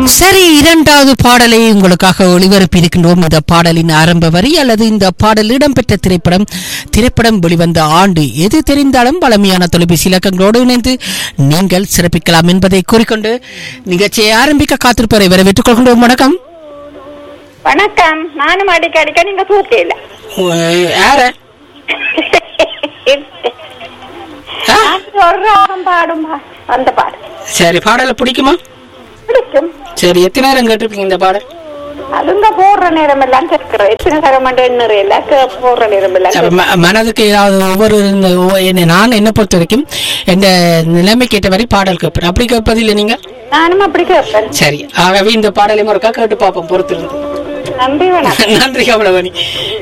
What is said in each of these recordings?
சரி இரண்டாவது பாடலை உங்களுக்காக ஒளிபரப்பி இருக்கின்றோம் இந்த பாடலின் ஆரம்ப வரி அல்லது இந்த பாடல் இடம்பெற்ற திரைப்படம் திரைப்படம் வெளிவந்த ஆண்டு எது தெரிந்தாலும் பழமையான தொலைபேசி இலக்கங்களோடு இணைந்து நீங்கள் சிறப்பிக்கலாம் என்பதை கூறிக்கொண்டு நிகழ்ச்சியை ஆரம்பிக்க காத்திருப்பவரை வரவேற்றுக் கொள்கின்றோம் வணக்கம் வணக்கம் நானும் அடிக்க அடிக்க நீங்க தூக்கல யார ஒரு ராகம் பாடும் பா- அந்த பாடு சரி பாடலை பிடிக்குமா பிடிக்கும் சரி எத்தனை நேரம் கேட்டிருப்பீங்க இந்த பாடல் அதுங்க போடுற நேரம் எல்லாம் கேட்கிறோம் எத்தனை தரமண்டு எண்ணூறு எல்லாம் கே- போடுற நேரம் எல்லாம் அப்ப ம- மனதுக்கு ஏதாவது ஒவ்வொரு இந்த ஒவ்வொரு- என்னை நான் என்ன பொறுத்த வரைக்கும் இந்த நிலைமைக்கு ஏற்ற மாதிரி பாடல் கேட்பேன் அப்படி கேட்பதில்லை நீங்க கேட்கிறோம். நானும் அப்படி கேட்பேன் சரி ஆகவே இந்த பாடலை முறைக்கா கேட்டு பார்ப்போம் பொறுத்திருந்து நன்றி வணக்கம் நன்றி கமலவணி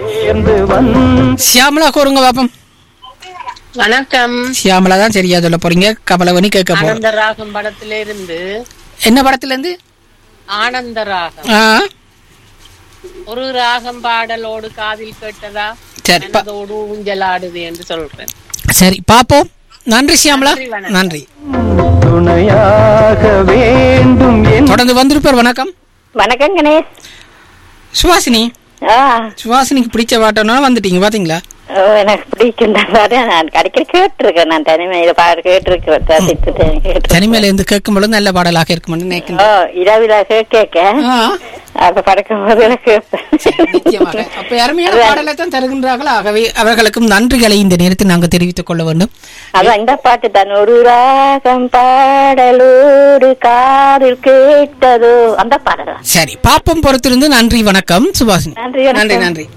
சியாமலா கூறுங்க பாப்போம் வணக்கம் சியாமலா தான் சரியா சொல்ல போறீங்க கமலவணி கேட்க போறோம் ஆனந்த ராகம் படத்துல இருந்து என்ன படத்துல இருந்து ஆனந்த ராகம் ஆ, ஒரு ராகம் பாடலோடு காதில் கேட்டதா சரி பா- மனதோடு ஊஞ்சலாடுது என்று சொல்றேன் சரி பாப்போம் நன்றி சியாமலா நன்றி, வணக்கம். நன்றி துணையாக வேண்டும் என் தொடர்ந்து வந்திருப்பார் வணக்கம் வணக்கம் கணேஷ் சுவாசினி ஆ சுவாசினிக்கு பிடிச்ச பாட்டம்னா வந்துட்டீங்க பாத்தீங்களா ஓ, எனக்கு பிடிக்கும் தான் பாரு. நான் அடிக்கடி கேட்டிருக்கேன் நான் தனிமையில பாடு கேட்டிருக்கேன் ரசித்துட்டேன், கேட்டிருக்கேன். தனிமையில இருந்து கேட்கும் பொழுது நல்ல பாடலாக இருக்கும்னு ஓ நினைக்கிறேன் இரவில கேட்க ஆ, அப்ப படுக்கும் போது எனக்கு நிச்சயமாக. அப்ப அருமையான பாடலை தான் தருகின்றார்கள் ஆகவே அவர்களுக்கும் நன்றிகளை இந்த நேரத்தில் நாங்கள் தெரிவித்துக் கொள்ள வேண்டும் அதான் இந்த பாட்டு தான் ஒரு ராகம் பாடலோடு காதில் கேட்டதோ அந்த பாடல் தான். சரி பாப்பம் பொறுத்திருந்து நன்றி வணக்கம் சுபாஷினி நன்றி, வணக்கம். நன்றி நன்றி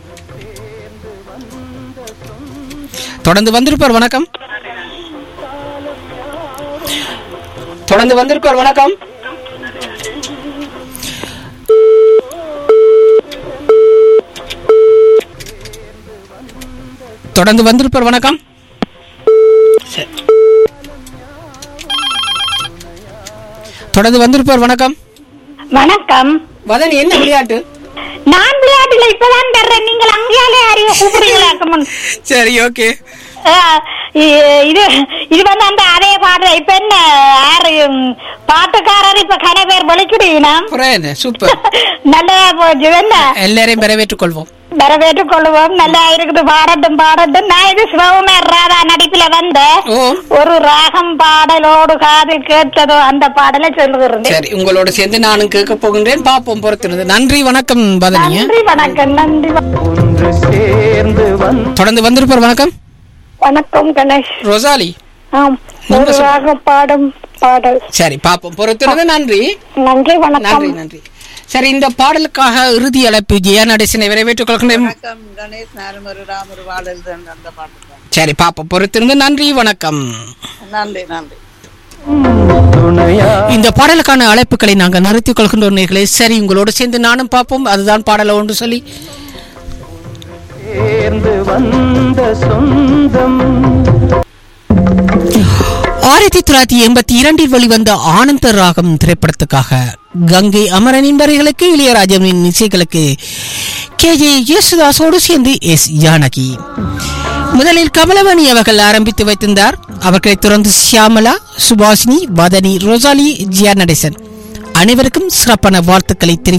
தொடர்ந்து வந்திருப்பார் வணக்கம் தொடர்ந்து வந்திருப்பார் வணக்கம் தொடர்ந்து வந்திருப்பார் வணக்கம் சரி. தொடர்ந்து வந்திருப்பார் வணக்கம் வணக்கம் வதனி என்ன விளையாட்டு நான் விளையாட்டுல இப்பதான் தர்றேன் நீங்கள் அங்கேயாலே அறிவு கூப்பிடுறீங்களாக்கும் சரி ஓகே இது இது வந்து அந்த அதே பாடுற இப்ப என்ன யாரு ம், பாட்டுக்காரர் இப்ப கன பேர் வலிக்கிறீங்கன்னா அப்புறம் என்ன சூப்பர் நல்லதா போச்சு என்ன எல்லாரையும் வரவேற்றுக் கொள்வோம் வரவேற்றுக் கொள்வோம் நல்லா இருக்குது பாடட்டும் பாடட்டும் நான் இது சிவகுமார் ராதா நடிப்புல வந்த ஓ ஒரு ராகம் பாடலோடு காது கேட்டதோ அந்த பாடலை சொல்லுகிறேன் சரி உங்களோட சேர்ந்து நானும் கேட்க போகின்றேன் பாப்போம் பொறுத்திருந்து நன்றி வணக்கம் பதனிய நன்றி வணக்கம் நன்றி வ- ஒன்று சேர்ந்து வந் தொடர்ந்து வந்திருப்பார் வணக்கம் வணக்கம் கணேஷ் ரொசாலி ஆம் நீங்க ஒரு சொல்லுங்க. ராகம் பாடும் பாடல் சரி பாப்போம் பொறுத்திருந்து நன்றி நன்றி வணக்கம் நன்றி நன்றி சரி இந்த பாடலுக்காக இறுதி அழைப்பு ஜெயா நடேசனை வரவேற்றுக் கொள்கின்றேன் வணக்கம் கணேஷ் நானும் ஒரு ராமர் பாடல் தான் அந்த பாட்டு தான் சரி பாப்போம் பொறுத்திருந்து நன்றி வணக்கம் நன்றி நன்றி துணையா இந்த பாடலுக்கான அழைப்புகளை நாங்கள் நிறுத்திக் கொள்கின்றோம் நேர்களே சரி உங்களோடு சேர்ந்து நானும் பார்ப்போம் அதுதான் பாடல ஒன்று சொல்லி சேர்ந்து வந்த சொந்தம் ஆயிரத்தி தொள்ளாயிரத்தி எண்பத்தி இரண்டில் வெளிவந்த ஆனந்த ராகம் திரைப்படத்துக்காக கங்கை அமரனின் வரிகளுக்கு இளையராஜாவின் இசைகளுக்கு கே ஜே யேசுதாஸோடு சேர்ந்து எஸ் ஜானகி முதலில் கமலவாணி அவர்கள் ஆரம்பித்து வைத்திருந்தார் அவர்களைத் தொடர்ந்து சியாமலா சுபாஷினி வதனி ரோசாலி ஜியா நடேசன் அனைவருக்கும் சிறப்பான வாழ்த்துக்களை தெரிவித்துக்